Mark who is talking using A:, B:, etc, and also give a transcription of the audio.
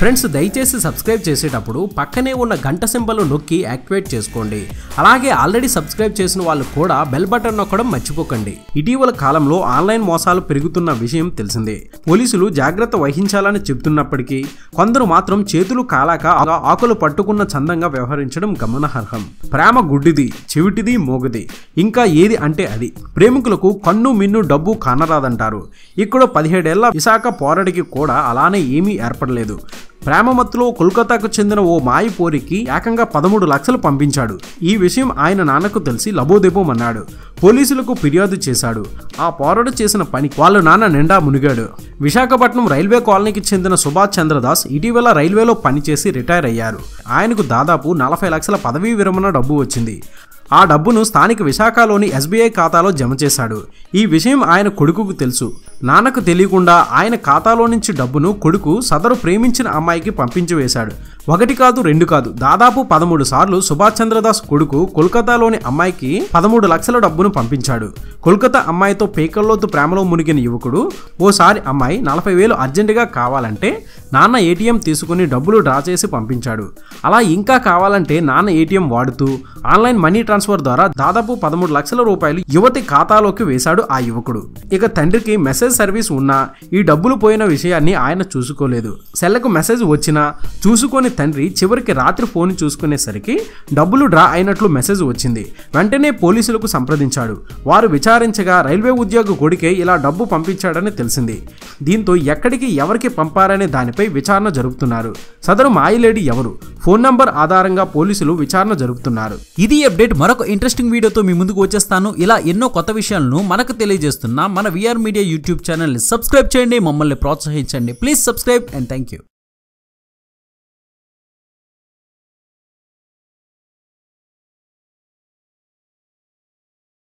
A: friends దయచేసి subscribe చేసేటప్పుడు పక్కనే ఉన్న గంట సింబల్ నొక్కి యాక్టివేట్ చేసుకోండి అలాగే ఆల్రెడీ సబ్స్క్రైబ్ చేసిన వాళ్ళు కూడా బెల్ బటన్ నొక్కడం మర్చిపోకండి ఇటీవల కాలంలో ఆన్లైన్ మోసాలు పెరుగుతున్న విషయం తెలిసిందే పోలీసులు జాగ్రత్త వహించాలని చెబుతున్నప్పటికీ కొందరు మాత్రం చేతులు కాలాక ఆ ఆకులు పట్టుకున్న చందంగా వ్యవహరించడం గమనార్హం ప్రేమ గుడ్డిది చెవిటిది మోగది ఇంకా ఏది అంటే అది ప్రేమికులకు కన్ను మిన్ను డబ్బు కానరాదంటారు ఇక్కడ పదిహేడేళ్ల విశాఖ పోరడికి కూడా అలానే ఏమీ ఏర్పడలేదు ప్రేమమత్తులో కోల్కతాకు చెందిన ఓ మాయి పోరికి ఏకంగా పదమూడు లక్షలు పంపించాడు ఈ విషయం ఆయన నాన్నకు తెలిసి లబోదెబోమన్నాడు పోలీసులకు ఫిర్యాదు చేశాడు ఆ పోరడు చేసిన పని వాళ్ళ నాన్న నిండా మునిగాడు విశాఖపట్నం రైల్వే కాలనీకి చెందిన సుభాష్ చంద్రదాస్ ఇటీవల రైల్వేలో పనిచేసి రిటైర్ అయ్యారు ఆయనకు దాదాపు నలభై లక్షల పదవీ విరమణ డబ్బు వచ్చింది ఆ డబ్బును స్థానిక విశాఖలోని ఎస్బీఐ ఖాతాలో జమ చేశాడు ఈ విషయం ఆయన కొడుకుకు తెలుసు నాన్నకు తెలియకుండా ఆయన ఖాతాలో నుంచి డబ్బును కొడుకు సదరు ప్రేమించిన అమ్మాయికి పంపించి వేశాడు ఒకటి కాదు రెండు కాదు దాదాపు పదమూడు సార్లు సుభాష్ చంద్రదాస్ కొడుకు కోల్కతాలోని అమ్మాయికి పదమూడు లక్షల డబ్బును పంపించాడు కోల్కతా అమ్మాయితో పేకల్లోతు ప్రేమలో మునిగిన యువకుడు ఓసారి అమ్మాయి నలభై వేలు అర్జెంటుగా కావాలంటే నాన్న ఏటీఎం తీసుకుని డబ్బులు డ్రా చేసి పంపించాడు అలా ఇంకా కావాలంటే నాన్న ఏటీఎం వాడుతూ ఆన్లైన్ మనీ ట్రాన్స్ఫర్ ద్వారా దాదాపు పదమూడు లక్షల రూపాయలు యువతి ఖాతాలోకి వేశాడు ఆ యువకుడు ఇక తండ్రికి మెసేజ్ సర్వీస్ ఉన్నా ఈ డబ్బులు పోయిన విషయాన్ని ఆయన చూసుకోలేదు సెల్లకు మెసేజ్ వచ్చినా చూసుకొని తండ్రి చివరికి రాత్రి ఫోన్ చూసుకునేసరికి డబ్బులు డ్రా అయినట్లు మెసేజ్ వచ్చింది వెంటనే పోలీసులకు సంప్రదించాడు వారు విచారించగా రైల్వే ఉద్యోగి కొడుకే ఇలా డబ్బు పంపించాడని తెలిసింది దీంతో ఎక్కడికి ఎవరికి పంపారనే దానిపై విచారణ జరుపుతున్నారు సదరు మాయిలేడి ఎవరు ఫోన్ నంబర్ ఆధారంగా పోలీసులు విచారణ జరుపుతున్నారు
B: ఇది అప్డేట్ మరొక ఇంట్రెస్టింగ్ వీడియోతో మీ ముందుకు వచ్చేస్తాను ఇలా ఎన్నో కొత్త విషయాలను మనకు తెలియజేస్తున్న మన విఆర్ మీడియా యూట్యూబ్ ఛానల్ని సబ్స్క్రైబ్ చేయండి మమ్మల్ని ప్రోత్సహించండి please subscribe and thank you